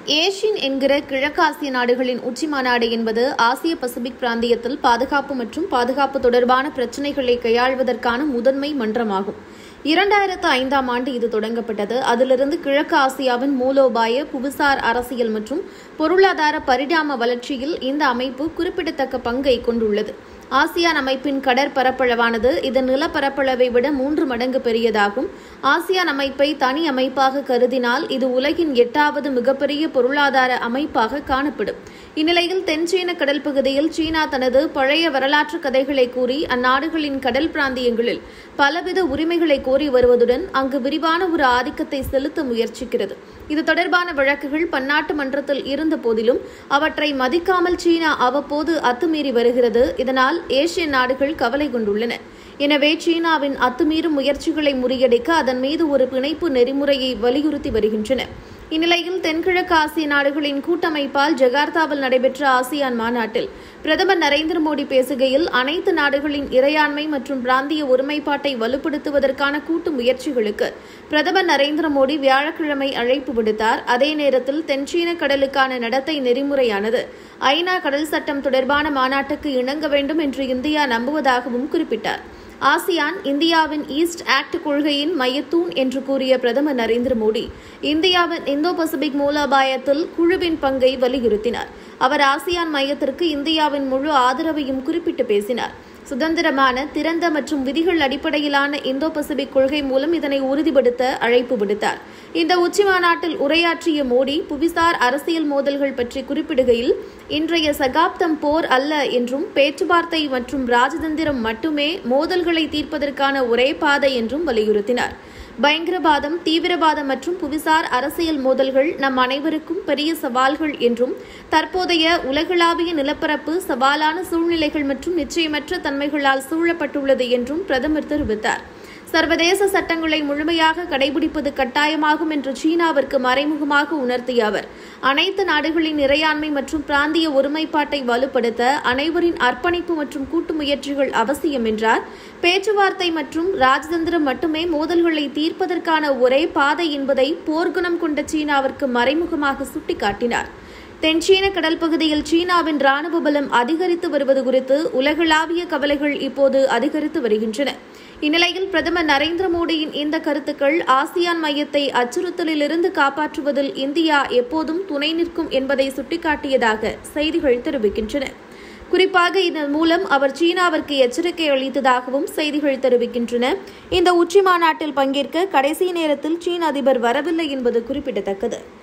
Asian என்கிற கிழக்காசிய நாடுகளின் உச்சி மாநாடு என்பது ஆசிய பசிபிக் பிராந்தியத்தில் பாதுகாப்பு மற்றும் பாதுகாப்பு தொடர்பான பிரச்சினைகளை கையாள்வதற்கான முதன்மை மன்றமாகும் இரண்டாயிரத்து ஐந்தாம் ஆண்டு இது தொடங்கப்பட்டது அதிலிருந்து கிழக்கு ஆசியாவின் மூலோபாய புவிசார் அரசியல் மற்றும் பொருளாதார பரிணாம வளர்ச்சியில் இந்த அமைப்பு குறிப்பிடத்தக்க பங்கை கொண்டுள்ளது ஆசியான் அமைப்பின் கடற்பரப்பளவானது இதன் நிலப்பரப்பளவை விட மூன்று மடங்கு பெரியதாகும் ஆசியான் அமைப்பை தனி அமைப்பாக கருதினால் இது உலகின் எட்டாவது மிகப்பெரிய பொருளாதார அமைப்பாக காணப்படும் இந்நிலையில் தென்சீன கடல் பகுதியில் சீனா தனது பழைய வரலாற்று கதைகளை கூறி அந்நாடுகளின் கடல் பிராந்தியங்களில் பலவித உரிமைகளை கோரி வருவதுடன் அங்கு விரிவான ஒரு ஆதிக்கத்தை செலுத்த முயற்சிக்கிறது இது தொடர்பான வழக்குகள் பன்னாட்டு மன்றத்தில் இருந்த போதிலும் அவற்றை மதிக்காமல் சீனா அவ்வப்போது அத்துமீறி வருகிறது இதனால் ஏசிய நாடுகள் கவலை கொண்டுள்ளன எனவே சீனாவின் அத்துமீறும் முயற்சிகளை முறியடிக்க அதன் மீது ஒரு பிணைப்பு நெறிமுறையை வலியுறுத்தி வருகின்றன இந்நிலையில் தென்கிழக்கு ஆசிய நாடுகளின் கூட்டமைப்பால் ஜகார்த்தாவில் நடைபெற்ற ஆசியான் மாநாட்டில் பிரதமர் நரேந்திர மோடி பேசுகையில் அனைத்து நாடுகளின் இறையாண்மை மற்றும் பிராந்திய ஒருமைப்பாட்டை வலுப்படுத்துவதற்கான கூட்டு முயற்சிகளுக்கு பிரதமர் நரேந்திர மோடி வியாழக்கிழமை அழைப்பு விடுத்தார் அதே நேரத்தில் தென்சீன கடலுக்கான நடத்தை நெறிமுறையானது ஐநா கடல் சட்டம் தொடர்பான மாநாட்டுக்கு இணங்க வேண்டும் என்று இந்தியா நம்புவதாகவும் குறிப்பிட்டார் ஆசியான் இந்தியாவின் ஈஸ்ட் ஆக்ட் கொள்கையின் மையத்தூண் என்று கூறிய பிரதமர் நரேந்திர மோடி இந்தியாவின் இந்தோ பசிபிக் மூலோபாயத்தில் குழுவின் பங்கை வலியுறுத்தினார் அவர் ஆசியான் மையத்திற்கு இந்தியாவின் முழு ஆதரவையும் குறிப்பிட்டு பேசினார் சுதந்திரமான திறந்த மற்றும் விதிகள் அடிப்படையிலான இந்தோ பசிபிக் கொள்கை மூலம் இதனை உறுதிப்படுத்த அழைப்பு விடுத்தார் இந்த உச்சி மாநாட்டில் உரையாற்றிய மோடி புவிசார் அரசியல் மோதல்கள் பற்றி குறிப்பிடுகையில் இன்றைய சகாப்தம் போர் அல்ல என்றும் பேச்சுவார்த்தை மற்றும் ராஜதந்திரம் மட்டுமே மோதல்களை தீர்ப்பதற்கான ஒரே பாதை என்றும் வலியுறுத்தினார் பயங்கரவாதம் தீவிரவாதம் மற்றும் புவிசார் அரசியல் மோதல்கள் நம் அனைவருக்கும் பெரிய சவால்கள் என்றும் தற்போதைய உலகளாவிய நிலப்பரப்பு சவாலான சூழ்நிலைகள் மற்றும் நிச்சயமற்ற தன்மைகளால் சூழப்பட்டுள்ளது என்றும் பிரதமர் தெரிவித்தார் சர்வதேச சட்டங்களை முழுமையாக கடைபிடிப்பது கட்டாயமாகும் என்று சீனாவிற்கு மறைமுகமாக உணர்த்திய அவர் அனைத்து நாடுகளின் இறையாண்மை மற்றும் பிராந்திய ஒருமைப்பாட்டை வலுப்படுத்த அனைவரின் அர்ப்பணிப்பு மற்றும் கூட்டு முயற்சிகள் அவசியம் என்றார் பேச்சுவார்த்தை மற்றும் ராஜதந்திரம் மட்டுமே மோதல்களை தீர்ப்பதற்கான ஒரே பாதை என்பதை போர்க்குணம் கொண்ட சீனாவிற்கு மறைமுகமாக சுட்டிக்காட்டினார் தென்சீன கடல் பகுதியில் சீனாவின் ராணுவ பலம் அதிகரித்து வருவது குறித்து உலகளாவிய கவலைகள் இப்போது அதிகரித்து வருகின்றன இந்நிலையில் பிரதமர் நரேந்திர மோடியின் இந்த கருத்துக்கள் ஆசியான் மையத்தை அச்சுறுத்தலிலிருந்து காப்பாற்றுவதில் இந்தியா எப்போதும் துணை நிற்கும் என்பதை சுட்டிக்காட்டியதாக செய்திகள் தெரிவிக்கின்றன குறிப்பாக இதன் மூலம் அவர் சீனாவிற்கு எச்சரிக்கை அளித்ததாகவும் செய்திகள் தெரிவிக்கின்றன இந்த உச்சி மாநாட்டில் பங்கேற்க கடைசி நேரத்தில் சீன அதிபர் வரவில்லை என்பது குறிப்பிடத்தக்கது